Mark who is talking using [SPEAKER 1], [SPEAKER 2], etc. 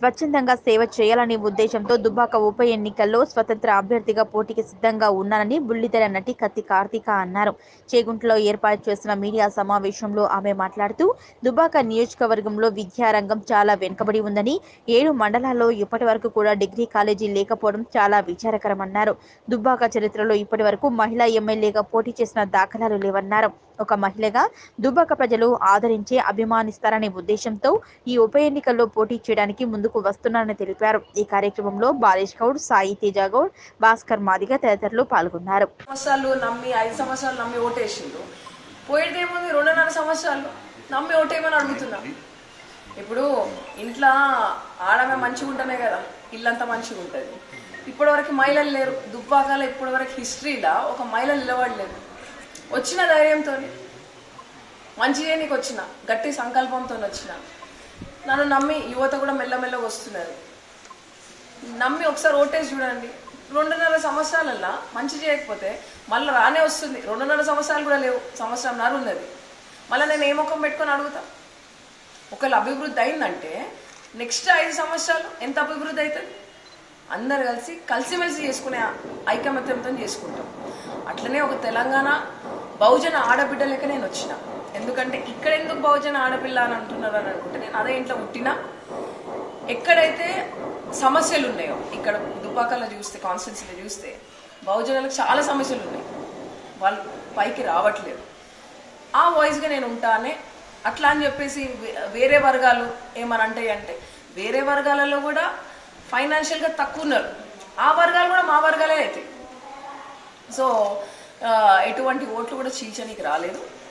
[SPEAKER 1] స్వచ్ఛందంగా సేవ చేయాలనే ఉద్దేశంతో దుబ్బాక ఉప ఎన్నికల్లో స్వతంత్ర అభ్యర్థిగా పోటీకి సిద్ధంగా ఉన్నానని బుల్లితెర నటి కత్తి కార్తీక అన్నారు చేగుంటలో ఏర్పాటు చేసిన మీడియా సమావేశంలో ఆమె మాట్లాడుతూ దుబ్బాక నియోజకవర్గంలో విద్యారంగం చాలా వెనుకబడి ఉందని ఏడు మండలాల్లో ఇప్పటి వరకు కూడా డిగ్రీ కాలేజీ లేకపోవడం చాలా విచారకరమన్నారు దుబ్బాక చరిత్రలో ఇప్పటి వరకు మహిళా ఎమ్మెల్యేగా పోటీ చేసిన దాఖలాలు లేవన్నారు ఒక మహిళగా దుబ్బాక ప్రజలు ఆదరించే అభిమానిస్తారనే ఉద్దేశంతో ఈ ఉప ఎన్నికల్లో పోటీ చేయడానికి ముందుకు వస్తున్నారని తెలిపారు ఈ కార్యక్రమంలో బాలేష్ గౌడ్ సాయి తేజ గౌడ్ భాస్కర్ మాదిగ తదితరులు పాల్గొన్నారు
[SPEAKER 2] సంవత్సరాలు నమ్మి ఐదు సంవత్సరాలు నమ్మి ఓటేసిండు పోయేదేముంది రెండున్నర సంవత్సరాలు నమ్మి ఓటేయమని అడుగుతున్నా ఇప్పుడు ఇంట్లో ఆడమే మంచిగా ఉంటేనే కదా ఇల్లంతా మంచిగా ఉంటుంది ఇప్పటివరకు మహిళలు లేరు దుబ్బాకాల ఇప్పటివరకు హిస్టరీలో ఒక మహిళ నిలబడలేదు వచ్చిన ధైర్యంతో మంచి చేయనీకి వచ్చిన గట్టి సంకల్పంతో వచ్చిన నన్ను నమ్మి యువత కూడా మెల్లమెల్లగా వస్తున్నది నమ్మి ఒకసారి ఓటేసి చూడండి రెండున్నర సంవత్సరాలల్లా మంచి చేయకపోతే మళ్ళీ రానే వస్తుంది రెండున్నర సంవత్సరాలు కూడా లేవు సంవత్సరంన్నర ఉన్నది మళ్ళీ నేను ఏ ముఖం పెట్టుకొని అడుగుతా ఒకవేళ అభివృద్ధి అయిందంటే నెక్స్ట్ ఐదు సంవత్సరాలు ఎంత అభివృద్ధి అవుతుంది అందరు కలిసి కలిసిమెలిసి చేసుకునే ఐకమత్యంతో చేసుకుంటాం అట్లనే ఒక తెలంగాణ బహుజన ఆడబిడ్డ లెక్క నేను వచ్చిన ఎందుకంటే ఇక్కడ ఎందుకు బహుజన ఆడపిల్ల అని అంటున్నారు అని అనుకుంటే నేను అదే ఇంట్లో పుట్టినా ఎక్కడైతే సమస్యలు ఉన్నాయో ఇక్కడ దుబ్బాకల్లో చూస్తే కాన్స్టిట్యున్సీలో చూస్తే బహుజనులకు చాలా సమస్యలు ఉన్నాయి వాళ్ళు పైకి రావట్లేదు ఆ వాయిస్గా నేను ఉంటానే అట్లా అని చెప్పేసి వే- వేరే వర్గాలు ఏమని అంటాయి అంటే వేరే వర్గాలలో కూడా ఫైనాన్షియల్గా తక్కువ ఉన్నారు ఆ వర్గాలు కూడా మా వర్గాలే అవుతాయి సో ఆ, ఎటువంటి ఓట్లు కూడా చీల్చనీకి రాలేదు